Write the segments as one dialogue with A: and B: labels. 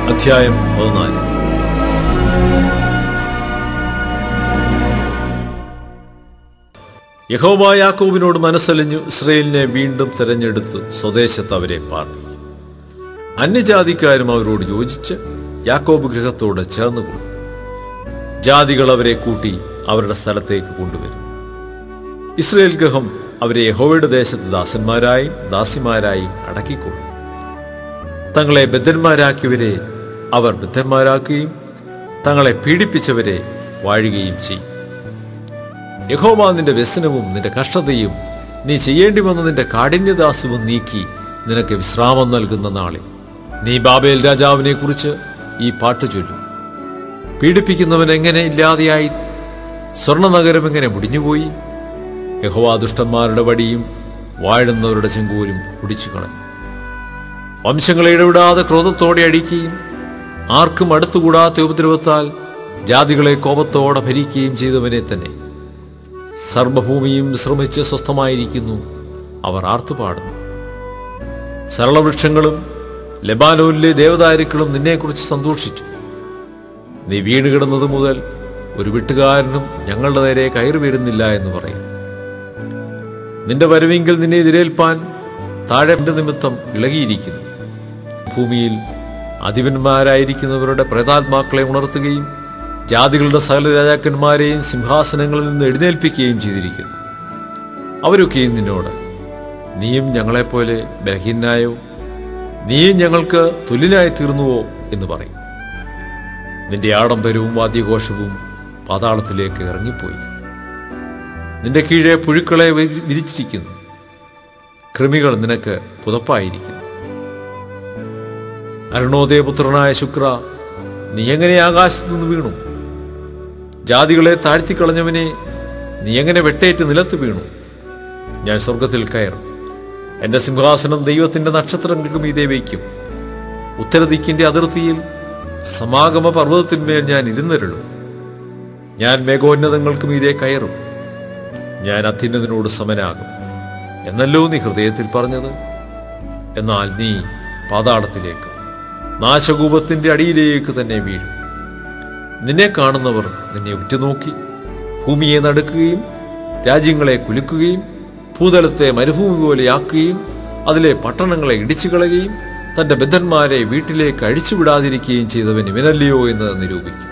A: അധ്യായം പതിനാല് യഹോവ യാക്കോബിനോട് മനസ്സലിഞ്ഞു ഇസ്രയേലിനെ വീണ്ടും തെരഞ്ഞെടുത്ത് സ്വദേശത്ത് അവരെ പാർപ്പിക്കും അന്യജാതിക്കാരും അവരോട് യോജിച്ച് യാക്കോബ് ഗൃഹത്തോട് ചേർന്നുകൊള്ളും ജാതികൾ അവരെ കൂട്ടി അവരുടെ സ്ഥലത്തേക്ക് കൊണ്ടുവരും ഇസ്രയേൽ ഗൃഹം അവരെ യഹോവയുടെ ദേശത്ത് ദാസന്മാരായും ദാസിമാരായും അടക്കിക്കൊള്ളും തങ്ങളെ ബദ്ധന്മാരാക്കിയവരെ അവർ ബദ്ധന്മാരാക്കുകയും തങ്ങളെ പീഡിപ്പിച്ചവരെ വാഴുകയും ചെയ്യും യഹോവ നിന്റെ വ്യസനവും നിന്റെ കഷ്ടതയും നീ ചെയ്യേണ്ടി വന്ന നിന്റെ കാഠിന്യദാസവും നീക്കി നിനക്ക് വിശ്രാമം നൽകുന്ന നാളിൽ നീ ബാബേൽ രാജാവിനെ കുറിച്ച് ഈ പാട്ട് ചൊല്ലും പീഡിപ്പിക്കുന്നവൻ എങ്ങനെ ഇല്ലാതെയായി സ്വർണ്ണനഗരം എങ്ങനെ മുടിഞ്ഞുപോയി യഹോവ ദുഷ്ടന്മാരുടെ വടിയും വാഴുന്നവരുടെ ചെങ്കോലും കുടിച്ചു കളഞ്ഞു വംശങ്ങളെ ഇടവിടാതെ ക്രോധത്തോടെ അടിക്കുകയും ആർക്കും അടുത്തുകൂടാത്ത ഉപദ്രവത്താൽ ജാതികളെ കോപത്തോടെ ഭരിക്കുകയും ചെയ്തവനെ തന്നെ സർവഭൂമിയും ശ്രമിച്ച് സ്വസ്ഥമായിരിക്കുന്നു അവർ ആർത്തുപാടുന്നു സരളവൃക്ഷങ്ങളും ലബാനോനിലെ ദേവദാരുക്കളും നിന്നെക്കുറിച്ച് സന്തോഷിച്ചു നീ വീണുകിടന്നത് മുതൽ ഒരു വിട്ടുകാരനും ഞങ്ങളുടെ നേരെ കയറി വരുന്നില്ല എന്ന് പറയും നിന്റെ വരവെങ്കിൽ നിന്നെ എതിരേൽപ്പാൻ താഴെ നിമിത്തം ഇളകിയിരിക്കുന്നു ഭൂമിയിൽ അധിപന്മാരായിരിക്കുന്നവരുടെ പ്രേതാത്മാക്കളെ ഉണർത്തുകയും ജാതികളുടെ സകല രാജാക്കന്മാരെയും സിംഹാസനങ്ങളിൽ നിന്ന് എഴുന്നേൽപ്പിക്കുകയും ചെയ്തിരിക്കുന്നു അവരൊക്കെയും നിന്നോട് നീയും ഞങ്ങളെപ്പോലെ ബലഹീനായോ നീയും ഞങ്ങൾക്ക് തുല്യനായി തീർന്നുവോ എന്ന് പറയും നിന്റെ ആഡംബരവും വാദ്യഘോഷവും പാതാളത്തിലേക്ക് ഇറങ്ങിപ്പോയി നിന്റെ കീഴെ പുഴുക്കളെ വി- വിരിച്ചിരിക്കുന്നു കൃമികൾ നിനക്ക് പുതപ്പായിരിക്കുന്നു അരുണോദയപുത്രനായ ശുക്ര നീ എങ്ങനെ ആകാശത്തു നിന്ന് വീണു ജാതികളെ താഴ്ത്തിക്കളഞ്ഞവനെ നീ എങ്ങനെ വെട്ടേറ്റ് നിലത്ത് വീണു ഞാൻ സ്വർഗത്തിൽ കയറും എന്റെ സിംഹാസനം ദൈവത്തിന്റെ നക്ഷത്രങ്ങൾക്ക് മീതെ വയ്ക്കും ഉത്തരദിക്കിന്റെ അതിർത്തിയിൽ സമാഗമ പർവ്വതത്തിന്മേൽ ഞാൻ ഇരുന്നരുളും ഞാൻ മേഘോന്നതങ്ങൾക്ക് മീതെ കയറും ഞാൻ അത്യുന്നതിനോട് സമനാകും എന്നല്ലോ നീ ഹൃദയത്തിൽ പറഞ്ഞത് എന്നാൽ നീ പാതാളത്തിലേക്ക് നാശകൂപത്തിന്റെ അടിയിലേക്ക് തന്നെ വീഴും നിന്നെ കാണുന്നവർ നിന്നെ ഉറ്റുനോക്കി ഭൂമിയെ നടുക്കുകയും രാജ്യങ്ങളെ കുലുക്കുകയും ഭൂതലത്തെ മരുഭൂമി പോലെയാക്കുകയും അതിലെ പട്ടണങ്ങളെ ഇടിച്ചു കളയുകയും തന്റെ ബദ്ധന്മാരെ വീട്ടിലേക്ക് അഴിച്ചുവിടാതിരിക്കുകയും ചെയ്തവൻ ഇവനല്ലയോ എന്ന് നിരൂപിക്കും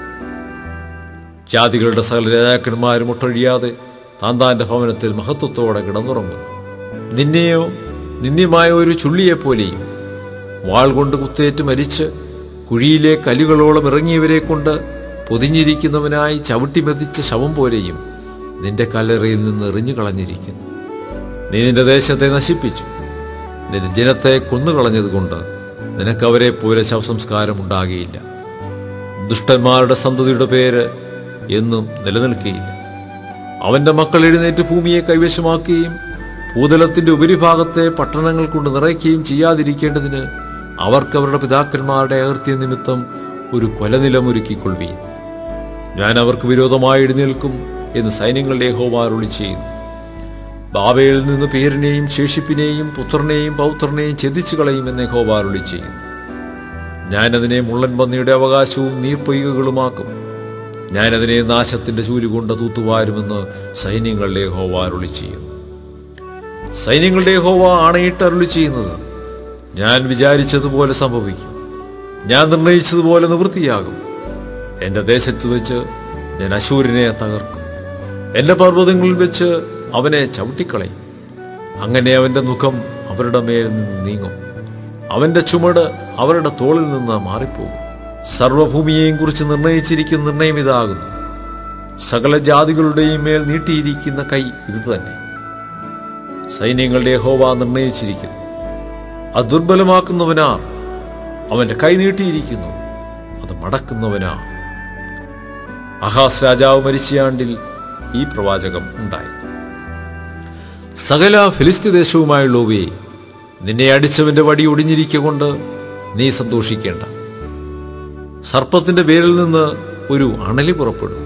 A: ജാതികളുടെ സകല രാജാക്കന്മാരും ഒട്ടൊഴിയാതെ താൻ താന്റെ ഭവനത്തിൽ മഹത്വത്തോടെ കിടന്നുറങ്ങുന്നു നിന്നെയോ നിന്ദ്യമായ ഒരു ചുള്ളിയെപ്പോലെയും വാൾ കൊണ്ട് കുത്തേറ്റ് മരിച്ച് കുഴിയിലെ കല്ലുകളോളം ഇറങ്ങിയവരെ കൊണ്ട് പൊതിഞ്ഞിരിക്കുന്നവനായി ചവിട്ടി മെതിച്ച ശവം പോലെയും നിന്റെ കല്ലറയിൽ നിന്ന് എറിഞ്ഞു കളഞ്ഞിരിക്കുന്നു നീ നിന്റെ ദേശത്തെ നശിപ്പിച്ചു നിന്റെ ജനത്തെ കൊന്നുകളഞ്ഞതുകൊണ്ട് നിനക്ക് അവരെ പോലെ ശവസംസ്കാരം ഉണ്ടാകുകയില്ല ദുഷ്ടന്മാരുടെ സന്തതിയുടെ പേര് എന്നും നിലനിൽക്കുകയില്ല അവന്റെ മക്കൾ എഴുന്നേറ്റ് ഭൂമിയെ കൈവശമാക്കുകയും ഭൂതലത്തിന്റെ ഉപരിഭാഗത്തെ പട്ടണങ്ങൾ കൊണ്ട് നിറയ്ക്കുകയും ചെയ്യാതിരിക്കേണ്ടതിന് അവർക്ക് അവരുടെ പിതാക്കന്മാരുടെ അകൃത്യ നിമിത്തം ഒരു കൊലനിലം ഒരുക്കിക്കൊള്ളുകയും ഞാൻ അവർക്ക് വിരോധമായി എഴുന്നേൽക്കും എന്ന് സൈന്യങ്ങളുടെ യഹോവാരുളി ചെയ്യുന്നു ബാബയിൽ നിന്ന് പേരിനെയും ശേഷിപ്പിനെയും പുത്രനെയും പൗത്രനെയും ഛേദിച്ചു കളയുമെന്ന് യഹോവാരുളി ചെയ്യുന്നു ഞാൻ അതിനെ മുള്ളൻ പന്നിയുടെ അവകാശവും നീർപ്പൊയ്കകളുമാക്കും ഞാൻ അതിനെ നാശത്തിന്റെ ചൂല് കൊണ്ട് തൂത്തുവാരുമെന്ന് സൈന്യങ്ങളുടെ യഹോവാരുളി ചെയ്യുന്നു സൈന്യങ്ങളുടെ യഹോവ ആണയിട്ട് അരുളി ചെയ്യുന്നത് ഞാൻ വിചാരിച്ചതുപോലെ സംഭവിക്കും ഞാൻ നിർണയിച്ചതുപോലെ നിവൃത്തിയാകും എന്റെ ദേശത്ത് വെച്ച് ഞാൻ അശൂരിനെ തകർക്കും എന്റെ പർവ്വതങ്ങളിൽ വെച്ച് അവനെ ചവിട്ടിക്കളയും അങ്ങനെ അവന്റെ മുഖം അവരുടെ മേൽ നിന്ന് നീങ്ങും അവന്റെ ചുമട് അവരുടെ തോളിൽ നിന്ന് മാറിപ്പോകും സർവഭൂമിയെയും കുറിച്ച് നിർണയിച്ചിരിക്കുന്ന നിർണയം ഇതാകുന്നു സകല ജാതികളുടെയും മേൽ നീട്ടിയിരിക്കുന്ന കൈ ഇത് തന്നെ സൈന്യങ്ങളുടെ ഹോവ നിർണയിച്ചിരിക്കുന്നു അത് ദുർബലമാക്കുന്നവനാ അവന്റെ കൈ നീട്ടിയിരിക്കുന്നു അത് മടക്കുന്നവനാ അഹാസ് രാജാവ് മരിച്ചയാണ്ടിൽ ഈ പ്രവാചകം ഉണ്ടായി സകല ഫിലിസ്തീ ദേശവുമായുള്ളവയെ നിന്നെ അടിച്ചവന്റെ വടി ഒടിഞ്ഞിരിക്കൊണ്ട് നീ സന്തോഷിക്കേണ്ട സർപ്പത്തിന്റെ പേരിൽ നിന്ന് ഒരു അണലി പുറപ്പെടും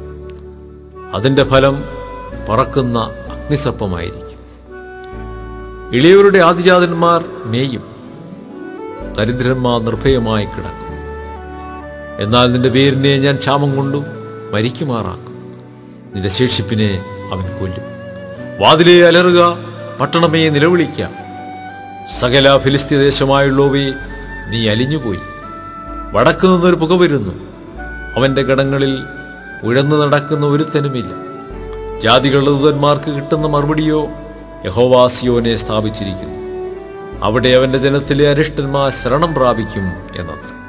A: അതിന്റെ ഫലം പറക്കുന്ന അഗ്നിസർപ്പമായിരിക്കും ഇളയവരുടെ ആദിജാതന്മാർ മേയും ദരിദ്രന്മാർ നിർഭയമായി കിടക്കും എന്നാൽ നിന്റെ പേരിനെ ഞാൻ ക്ഷാമം കൊണ്ടും മരിക്കുമാറാക്കും നിന്റെ ശേഷിപ്പിനെ അവൻ കൊല്ലും വാതിലെ അലറുക പട്ടണമേ നിലവിളിക്ക സകല ഫിലിസ്തീയ ദേശമായുള്ളവയെ നീ അലിഞ്ഞുപോയി വടക്കു നിന്നൊരു പുക വരുന്നു അവന്റെ ഗടങ്ങളിൽ ഉഴന്നു നടക്കുന്ന ഒരുത്തനുമില്ല ജാതികളുടെ ദൂതന്മാർക്ക് കിട്ടുന്ന മറുപടിയോ യഹോവാസിയോനെ സ്ഥാപിച്ചിരിക്കുന്നു അവിടെ അവന്റെ ജനത്തിലെ അരിഷ്ടന്മാർ ശരണം പ്രാപിക്കും എന്നത്ര